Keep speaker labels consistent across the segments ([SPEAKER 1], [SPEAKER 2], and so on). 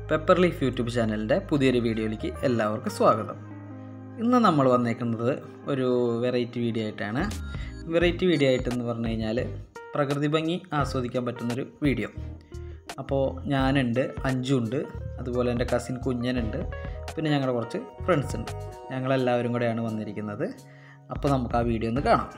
[SPEAKER 1] pepper leaf YouTube ചാനലിൻ്റെ പുതിയൊരു വീഡിയോയിലേക്ക് എല്ലാവർക്കും സ്വാഗതം ഇന്ന് നമ്മൾ വന്നേക്കുന്നത് ഒരു വെറൈറ്റി വീഡിയോ ആയിട്ടാണ് വെറൈറ്റി വീഡിയോ ആയിട്ടെന്ന് പറഞ്ഞു കഴിഞ്ഞാൽ പ്രകൃതി ഭംഗി ആസ്വദിക്കാൻ പറ്റുന്നൊരു വീഡിയോ അപ്പോൾ ഞാനുണ്ട് അഞ്ചുണ്ട് അതുപോലെ എൻ്റെ കസിൻ കുഞ്ഞനുണ്ട് പിന്നെ ഞങ്ങളുടെ കുറച്ച് ഫ്രണ്ട്സ് ഉണ്ട് ഞങ്ങളെല്ലാവരും കൂടെയാണ് വന്നിരിക്കുന്നത് അപ്പോൾ നമുക്ക് ആ വീഡിയോ ഒന്ന് കാണാം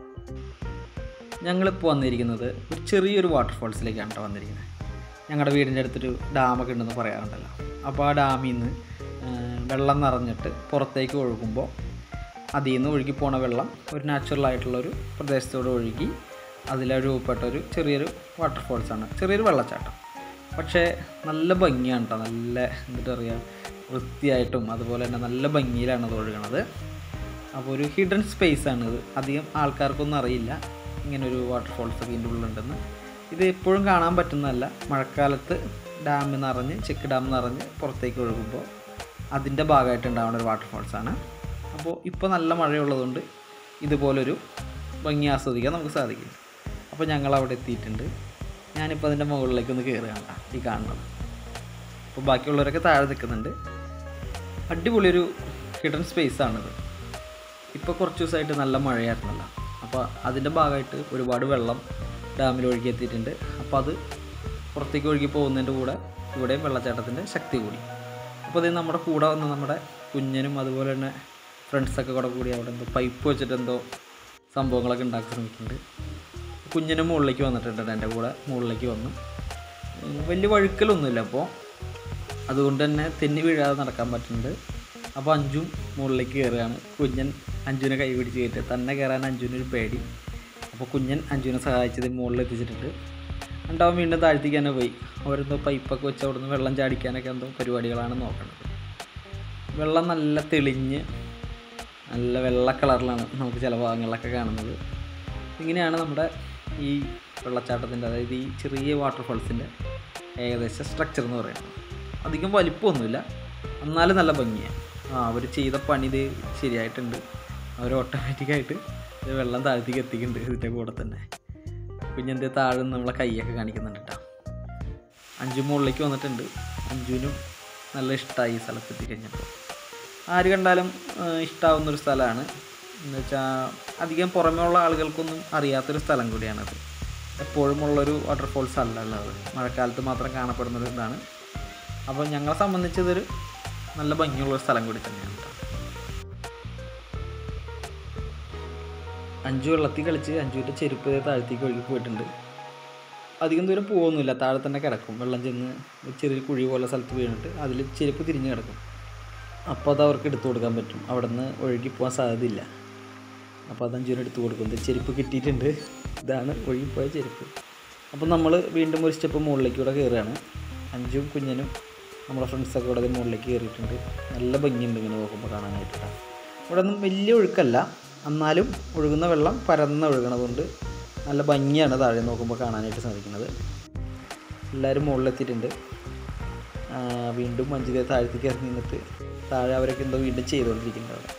[SPEAKER 1] ഞങ്ങളിപ്പോൾ വന്നിരിക്കുന്നത് ഒരു ചെറിയൊരു വാട്ടർഫോൾസിലേക്കാണ് കേട്ടോ വന്നിരിക്കുന്നത് ഞങ്ങളുടെ വീടിൻ്റെ അടുത്തൊരു ഡാമൊക്കെ ഉണ്ടെന്ന് പറയാറുണ്ടല്ലോ അപ്പോൾ ആ ഡാമിൽ നിന്ന് വെള്ളം നിറഞ്ഞിട്ട് പുറത്തേക്ക് ഒഴുകുമ്പോൾ അതിൽ നിന്ന് ഒഴുകി പോണ വെള്ളം ഒരു നാച്ചുറൽ ആയിട്ടുള്ളൊരു പ്രദേശത്തോട് ഒഴുകി അതിലെ രൂപപ്പെട്ട ഒരു ചെറിയൊരു വാട്ടർഫോൾസാണ് ചെറിയൊരു വെള്ളച്ചാട്ടം പക്ഷേ നല്ല ഭംഗിയാണ് കേട്ടോ നല്ല എന്താ പറയുക വൃത്തിയായിട്ടും അതുപോലെ തന്നെ നല്ല ഭംഗിയിലാണ് അത് ഒഴുകണത് അപ്പോൾ ഒരു ഹിഡൻ സ്പേസ് ആണ് ഇത് അധികം ആൾക്കാർക്കൊന്നും അറിയില്ല ഇങ്ങനെ ഒരു വാട്ടർഫോൾസ് ഒക്കെ ഇതിൻ്റെ ഉള്ളിലുണ്ടെന്ന് ഇത് എപ്പോഴും കാണാൻ പറ്റുന്നതല്ല മഴക്കാലത്ത് ഡാം നിറഞ്ഞ് ചെക്ക് ഡാം നിറഞ്ഞ് പുറത്തേക്ക് ഒഴുകുമ്പോൾ അതിൻ്റെ ഭാഗമായിട്ട് ഉണ്ടാവുന്ന ഒരു വാട്ടർഫോൾസ് ആണ് അപ്പോൾ ഇപ്പോൾ നല്ല മഴയുള്ളതുകൊണ്ട് ഇതുപോലൊരു ഭംഗി ആസ്വദിക്കാൻ നമുക്ക് സാധിക്കും അപ്പോൾ ഞങ്ങൾ അവിടെ എത്തിയിട്ടുണ്ട് ഞാനിപ്പോൾ അതിൻ്റെ മുകളിലേക്ക് ഒന്ന് കയറുകയാണ് ഈ കാണുന്നത് അപ്പോൾ ബാക്കിയുള്ളവരൊക്കെ താഴെ നിൽക്കുന്നുണ്ട് അടിപൊളിയൊരു ഹിഡൻ സ്പേസ് ആണിത് ഇപ്പോൾ കുറച്ച് ദിവസമായിട്ട് നല്ല മഴയായിരുന്നല്ലോ അപ്പോൾ അതിൻ്റെ ഭാഗമായിട്ട് ഒരുപാട് വെള്ളം ഡാമിൽ ഒഴുകി എത്തിയിട്ടുണ്ട് അപ്പോൾ അത് പുറത്തേക്ക് ഒഴുകി പോകുന്നതിൻ്റെ കൂടെ ഇവിടെയും വെള്ളച്ചാട്ടത്തിൻ്റെ ശക്തി കൂടി അപ്പോൾ ഇത് നമ്മുടെ കൂടെ വന്ന നമ്മുടെ കുഞ്ഞനും അതുപോലെ തന്നെ ഫ്രണ്ട്സൊക്കെ കൂടെ കൂടി അവിടെ എന്തോ പൈപ്പ് വെച്ചിട്ട് എന്തോ സംഭവങ്ങളൊക്കെ ഉണ്ടാക്കി ശ്രമിക്കുന്നുണ്ട് കുഞ്ഞിനും മുകളിലേക്ക് വന്നിട്ടുണ്ട് എൻ്റെ കൂടെ മുകളിലേക്ക് വന്നു ഉം, വലിയ വഴുക്കലൊന്നുമില്ല അപ്പോൾ അതുകൊണ്ട് തന്നെ തെന്നി വീഴാതെ നടക്കാൻ പറ്റുന്നുണ്ട് അപ്പോൾ അഞ്ചും മുകളിലേക്ക് കയറുകയാണ് കുഞ്ഞൻ അഞ്ജുനെ കൈ പിടിച്ച് കയറ്റി തന്നെ കയറാൻ അഞ്ജുനൊരു പേടി അപ്പോൾ കുഞ്ഞൻ അഞ്ജുനെ സഹായിച്ചത് മുകളിൽ എത്തിച്ചിട്ടുണ്ട് ഉണ്ടാവും വീണ്ടും താഴ്ത്തിക്ക് തന്നെ പോയി അവരെന്തോ പൈപ്പൊക്കെ വെച്ച് അവിടുന്ന് വെള്ളം ചാടിക്കാനൊക്കെ എന്തോ പരിപാടികളാണ് നോക്കുന്നത് വെള്ളം നല്ല തെളിഞ്ഞ് നല്ല വെള്ള കളറിലാണ് നമുക്ക് ചില ഭാഗങ്ങളിലൊക്കെ കാണുന്നത് ഇങ്ങനെയാണ് നമ്മുടെ ഈ വെള്ളച്ചാട്ടത്തിൻ്റെ അതായത് ഈ ചെറിയ വാട്ടർഫോൾസിൻ്റെ ഏകദേശം സ്ട്രക്ചർ എന്ന് പറയുന്നത് അധികം വലിപ്പമൊന്നുമില്ല എന്നാലും നല്ല ഭംഗിയാണ് ആ അവർ ചെയ്ത പണി ഇത് ശരിയായിട്ടുണ്ട് അവർ ഓട്ടോമാറ്റിക്കായിട്ട് ഇത് വെള്ളം താഴ്ത്തേക്ക് എത്തിക്കുന്നുണ്ട് ഇതിൻ്റെ കൂടെ തന്നെ കുഞ്ഞിൻ്റെ താഴെ നിന്ന് നമ്മളെ കൈയൊക്കെ കാണിക്കുന്നുണ്ട് കേട്ടോ അഞ്ചു മുകളിലേക്ക് വന്നിട്ടുണ്ട് അഞ്ചുവിനും നല്ല ഇഷ്ടമായി ഈ സ്ഥലത്തെത്തി കഴിഞ്ഞപ്പോൾ ആര് കണ്ടാലും ഇഷ്ടമാവുന്നൊരു സ്ഥലമാണ് എന്ന് വെച്ചാൽ അധികം പുറമേ ഉള്ള ആളുകൾക്കൊന്നും അറിയാത്തൊരു സ്ഥലം കൂടിയാണത് എപ്പോഴും ഉള്ളൊരു വാട്ടർഫോൾസ് അല്ല ഉള്ളത് മഴക്കാലത്ത് മാത്രം കാണപ്പെടുന്നൊരു ഇതാണ് അപ്പോൾ ഞങ്ങളെ സംബന്ധിച്ച് ഇതൊരു നല്ല ഭംഗിയുള്ള ഒരു സ്ഥലം കൂടി തന്നെയാണ് കേട്ടോ അഞ്ചു വെള്ളത്തിൽ കളിച്ച് അഞ്ചുവിൻ്റെ ചെരുപ്പ് ദേ താഴത്തേക്ക് ഒഴുകി പോയിട്ടുണ്ട് അധികം ദൂരം പോകുന്നില്ല താഴെ തന്നെ കിടക്കും വെള്ളം ചെന്ന് ഒരു ചെറിയ കുഴി പോലെ സ്ഥലത്ത് വീണിട്ട് അതിൽ ചെരുപ്പ് തിരിഞ്ഞ് കിടക്കും അപ്പോൾ അത് അവർക്ക് എടുത്തു കൊടുക്കാൻ പറ്റും അവിടെ നിന്ന് ഒഴുകി പോകാൻ സാധ്യതയില്ല അപ്പോൾ അത് അഞ്ചുവിന് എടുത്തു കൊടുക്കും ഇത് ചെരുപ്പ് കിട്ടിയിട്ടുണ്ട് ഇതാണ് ഒഴുകിപ്പോയ ചെരുപ്പ് അപ്പോൾ നമ്മൾ വീണ്ടും ഒരു സ്റ്റെപ്പ് മുകളിലേക്ക് കൂടെ കയറുകയാണ് അഞ്ചും കുഞ്ഞനും നമ്മുടെ ഫ്രണ്ട്സൊക്കെ ഇവിടെ മുകളിലേക്ക് കയറിയിട്ടുണ്ട് നല്ല ഭംഗിയുണ്ട് ഇങ്ങനെ നോക്കുമ്പോൾ കാണാനായിട്ട് കേട്ടോ ഇവിടെ ഒന്നും വലിയ ഒഴുക്കല്ല എന്നാലും ഒഴുകുന്ന വെള്ളം പരന്ന് ഒഴുകണതുകൊണ്ട് നല്ല ഭംഗിയാണ് താഴെ നോക്കുമ്പോൾ കാണാനായിട്ട് സാധിക്കുന്നത് എല്ലാവരും മുകളിലെത്തിയിട്ടുണ്ട് ആ, വീണ്ടും മഞ്ജുതെ താഴത്തേക്ക് ഇറങ്ങി നിന്നിട്ട് താഴെ അവരൊക്കെ എന്തോ വീണ്ടും ചെയ്തുകൊണ്ടിരിക്കുന്നുണ്ട് അവിടെ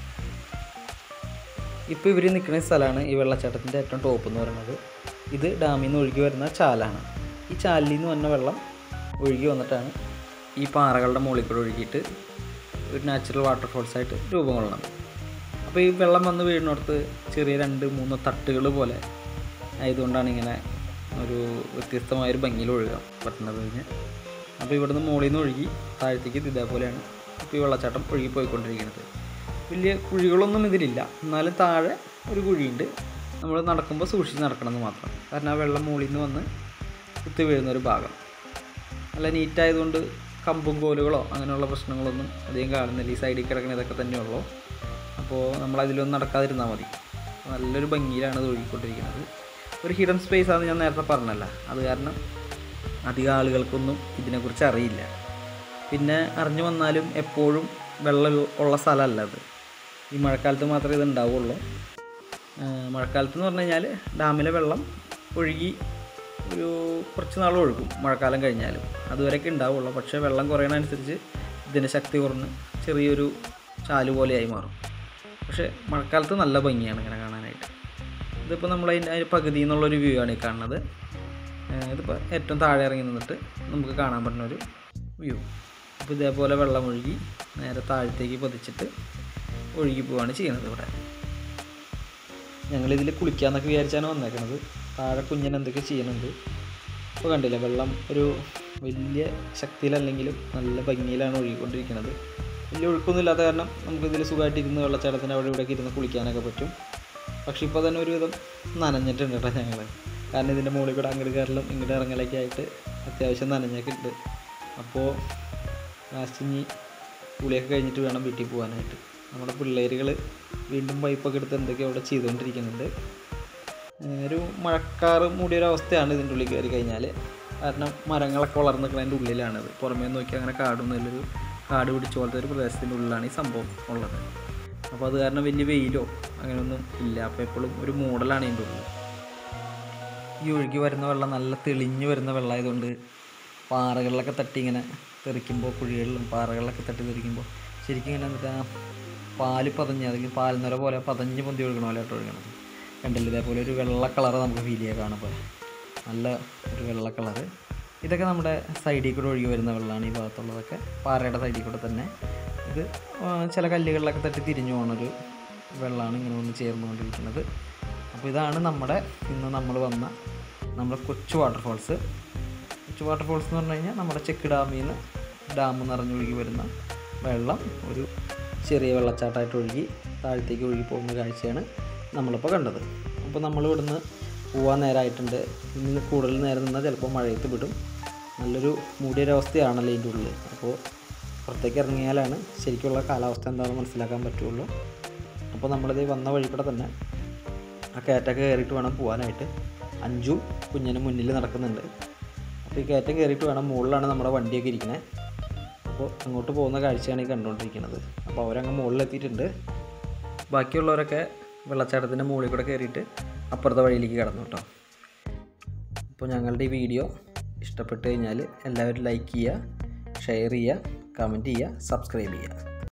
[SPEAKER 1] ഇപ്പോൾ ഇവർ നിൽക്കുന്ന സ്ഥലമാണ് ഈ വെള്ളച്ചാട്ടത്തിൻ്റെ ഏറ്റവും ടോപ്പ് എന്ന് പറയുന്നത് ഇത് ഡാമിൽ നിന്ന് ഒഴുകി വരുന്ന ചാലാണ് ഈ ചാലിൽ നിന്ന് വന്ന വെള്ളം ഒഴുകി വന്നിട്ടാണ് ഈ പാറകളുടെ മുകളിൽ കൂടെ ഒഴുകിയിട്ട് ഒരു നാച്ചുറൽ വാട്ടർഫോൾസ് ആയിട്ട് രൂപം കൊള്ളണത് അപ്പോൾ ഈ വെള്ളം വന്ന് വീഴുന്നിടത്ത് ചെറിയ രണ്ട് മൂന്ന് തട്ടുകൾ പോലെ ആയതുകൊണ്ടാണ് ഇങ്ങനെ ഒരു വ്യത്യസ്തമായൊരു ഭംഗിയിൽ ഒഴുകാൻ പറ്റുന്നത് കഴിഞ്ഞ് അപ്പോൾ ഇവിടുന്ന് മുകളിൽ നിന്ന് ഒഴുകി താഴത്തേക്ക് ഇത് ഇതേപോലെയാണ് ഇപ്പോൾ ഈ വെള്ളച്ചാട്ടം ഒഴുകി പോയിക്കൊണ്ടിരിക്കുന്നത് വലിയ കുഴികളൊന്നും ഇതിലില്ല എന്നാലും താഴെ ഒരു കുഴിയുണ്ട് നമ്മൾ നടക്കുമ്പോൾ സൂക്ഷിച്ച് നടക്കണമെന്ന് മാത്രം കാരണം ആ വെള്ളം മുകളിൽ നിന്ന് വന്ന് കുത്തി വീഴുന്ന ഒരു ഭാഗം നല്ല നീറ്റായതുകൊണ്ട് കമ്പും കോലുകളോ അങ്ങനെയുള്ള പ്രശ്നങ്ങളൊന്നും അധികം കാണുന്നില്ല ഈ സൈഡിൽ കിടക്കുന്ന ഇതൊക്കെ തന്നെയുള്ളൂ അപ്പോൾ നമ്മൾ അതിലൊന്നും നടക്കാതിരുന്നാൽ മതി നല്ലൊരു ഭംഗിയിലാണ് ഇത് ഒഴുകിക്കൊണ്ടിരിക്കുന്നത് ഒരു ഹിഡൻ സ്പേസ് ആണെന്ന് ഞാൻ നേരത്തെ പറഞ്ഞല്ല അത് കാരണം അധികം ആളുകൾക്കൊന്നും ഇതിനെക്കുറിച്ച് അറിയില്ല പിന്നെ അറിഞ്ഞു വന്നാലും എപ്പോഴും വെള്ളം ഉള്ള സ്ഥലമല്ല അത് ഈ മഴക്കാലത്ത് മാത്രമേ ഇത് ഉണ്ടാവുള്ളൂ ആഹ് മഴക്കാലത്ത് എന്ന് പറഞ്ഞു കഴിഞ്ഞാൽ ഡാമിലെ വെള്ളം ഒഴുകി ഒരു കുറച്ച് നാൾ ഒഴുകും മഴക്കാലം കഴിഞ്ഞാലും അതുവരെയൊക്കെ ഉണ്ടാവുള്ളൂ പക്ഷേ വെള്ളം കുറയണനുസരിച്ച് ഇതിൻ്റെ ശക്തി കുറഞ്ഞ് ചെറിയൊരു ചാല് പോലെയായി മാറും പക്ഷേ മഴക്കാലത്ത് നല്ല ഭംഗിയാണ് ഇങ്ങനെ കാണാനായിട്ട് ഇതിപ്പോൾ നമ്മൾ അതിൻ്റെ അതിൻ്റെ പകുതി എന്നുള്ളൊരു വ്യൂ ആണ് ഈ കാണുന്നത് ഏഹ് ഇതിപ്പോൾ ഏറ്റവും താഴെ ഇറങ്ങി നിന്നിട്ട് നമുക്ക് കാണാൻ പറ്റുന്ന ഒരു വ്യൂ അപ്പോൾ ഇതേപോലെ വെള്ളം ഒഴുകി നേരെ താഴത്തേക്ക് പതിച്ചിട്ട് ഒഴുകി പോവാണ് ചെയ്യുന്നത് ഇവിടെ ഞങ്ങളിതിൽ കുളിക്കാമെന്നൊക്കെ വിചാരിച്ചാണ് വന്നേക്കണത് താഴെ കുഞ്ഞൻ എന്തൊക്കെ ചെയ്യുന്നുണ്ട് ഇപ്പോൾ കണ്ടില്ല വെള്ളം ഒരു വലിയ ശക്തിയിലല്ലെങ്കിലും നല്ല ഭംഗിയിലാണ് ഒഴുകിക്കൊണ്ടിരിക്കുന്നത് വലിയ ഒഴുക്കൊന്നും ഇല്ലാത്ത കാരണം നമുക്കിതിൽ സുഖമായിട്ട് ഇരുന്ന് വെള്ളച്ചാട്ടത്തിൻ്റെ അവിടെ ഇവിടെയൊക്കെ ഇരുന്ന് കുളിക്കാനൊക്കെ പറ്റും പക്ഷേ ഇപ്പോൾ തന്നെ ഒരുവിധം നനഞ്ഞിട്ടുണ്ട് കേട്ടോ ഞങ്ങൾ കാരണം ഇതിൻ്റെ മുകളിൽ കൂടെ അങ്ങോട്ട് കയറലും ഇങ്ങോട്ട് ഇറങ്ങലൊക്കെ ആയിട്ട് അത്യാവശ്യം നനഞ്ഞൊക്കെ ഉണ്ട് അപ്പോൾ ലാസ്റ്റ് ഇനി കുളിയൊക്കെ കഴിഞ്ഞിട്ട് വേണം വീട്ടിൽ പോകാനായിട്ട് നമ്മുടെ പിള്ളേരുകൾ വീണ്ടും പൈപ്പൊക്കെ എടുത്ത് എന്തൊക്കെയോ അവിടെ ചെയ്തുകൊണ്ടിരിക്കുന്നുണ്ട് ഏഹ് ഒരു മഴക്കാറ് മൂടിയൊരു അവസ്ഥയാണ് ഇതിൻ്റെ ഉള്ളിൽ കയറി കഴിഞ്ഞാൽ കാരണം മരങ്ങളൊക്കെ വളർന്ന് നിൽക്കുന്നതിൻ്റെ ഉള്ളിലാണിത് പുറമേ നോക്കി അങ്ങനെ കാടൊന്നുമില്ലൊരു കാട് പിടിച്ച പോലത്തെ ഒരു പ്രദേശത്തിൻ്റെ ഉള്ളിലാണ് ഈ സംഭവം ഉള്ളത് അപ്പോൾ അത് കാരണം വലിയ വെയിലോ അങ്ങനെയൊന്നും ഇല്ല അപ്പോൾ എപ്പോഴും ഒരു മൂടലാണ് ഇതിൻ്റെ ഉള്ളിൽ ഈ ഒഴുകി വരുന്ന വെള്ളം നല്ല തെളിഞ്ഞു വരുന്ന വെള്ളമായതുകൊണ്ട് പാറകളിലൊക്കെ തട്ടി ഇങ്ങനെ തെറിക്കുമ്പോൾ കുഴികളിലും പാറകളിലൊക്കെ തട്ടി തെറിക്കുമ്പോൾ ശരിക്കും ഇങ്ങനെ എന്താ പാല് പതഞ്ഞ് അല്ലെങ്കിൽ പാൽനിര പോലെ പതഞ്ഞ് പൊന്തി ഒഴുകണ പോലെ ആയിട്ട് ഒഴുകണത് കണ്ടില്ല ഇതേപോലെ ഒരു വെള്ള കളറ് നമുക്ക് ഫീൽ ചെയ്യാൻ കാണുമ്പോൾ നല്ല ഒരു വെള്ള കളറ് ഇതൊക്കെ നമ്മുടെ സൈഡിൽ കൂടെ ഒഴുകി വരുന്ന വെള്ളമാണ് ഈ ഭാഗത്തുള്ളതൊക്കെ പാറയുടെ സൈഡിൽ കൂടെ തന്നെ ഇത് ആ, ചില കല്ലുകളിലൊക്കെ തട്ടി തിരിഞ്ഞു പോകുന്നൊരു വെള്ളമാണ് ഇങ്ങനെ വന്ന് ചേർന്നുകൊണ്ടിരിക്കുന്നത് അപ്പോൾ ഇതാണ് നമ്മുടെ ഇന്ന് നമ്മൾ വന്ന നമ്മുടെ കൊച്ചു വാട്ടർഫോൾസ് കൊച്ചു വാട്ടർഫോൾസ് എന്ന് പറഞ്ഞു കഴിഞ്ഞാൽ നമ്മുടെ ചെക്ക് ഡാമിൽ നിന്ന് ഡാം നിറഞ്ഞൊഴുകി വരുന്ന വെള്ളം ഒരു ചെറിയ വെള്ളച്ചാട്ടമായിട്ട് ഒഴുകി താഴത്തേക്ക് ഒഴുകി പോകുന്ന കാഴ്ചയാണ് നമ്മളിപ്പോൾ കണ്ടത് അപ്പോൾ നമ്മൾ ഇവിടുന്ന് പോകാൻ നേരമായിട്ടുണ്ട് ഇന്ന് കൂടുതൽ നേരം നിന്നാൽ ചിലപ്പോൾ മഴയത്ത് വിടും നല്ലൊരു മൂടിയൊരവസ്ഥയാണല്ലോ ഇതിൻ്റെ ഉള്ളിൽ അപ്പോൾ പുറത്തേക്ക് ഇറങ്ങിയാലാണ് ശരിക്കുള്ള കാലാവസ്ഥ എന്താണെന്ന് മനസ്സിലാക്കാൻ പറ്റുള്ളൂ അപ്പോൾ നമ്മളിത് വന്ന വഴി കൂടെ തന്നെ ആ കയറ്റൊക്കെ കയറിയിട്ട് വേണം പോകാനായിട്ട് അഞ്ചും കുഞ്ഞിന് മുന്നിൽ നടക്കുന്നുണ്ട് അപ്പോൾ ഈ കയറ്റം കയറിയിട്ട് വേണം മുകളിലാണ് നമ്മുടെ വണ്ടിയൊക്കെ ഇരിക്കുന്നത് അപ്പോൾ അങ്ങോട്ട് പോകുന്ന കാഴ്ചയാണ് ഈ കണ്ടുകൊണ്ടിരിക്കുന്നത് അപ്പോൾ അവരങ്ങ് മുകളിലെത്തിയിട്ടുണ്ട് ബാക്കിയുള്ളവരൊക്കെ വെള്ളച്ചാട്ടത്തിൻ്റെ മുകളിൽ കൂടെ കയറിയിട്ട് അപ്പുറത്തെ വഴിയിലേക്ക് കടന്നു കേട്ടോ അപ്പോൾ ഞങ്ങളുടെ ഈ വീഡിയോ ഇഷ്ടപ്പെട്ട് കഴിഞ്ഞാൽ എല്ലാവരും ലൈക്ക് ചെയ്യുക ഷെയർ ചെയ്യുക കമൻറ്റ് ചെയ്യുക സബ്സ്ക്രൈബ് ചെയ്യുക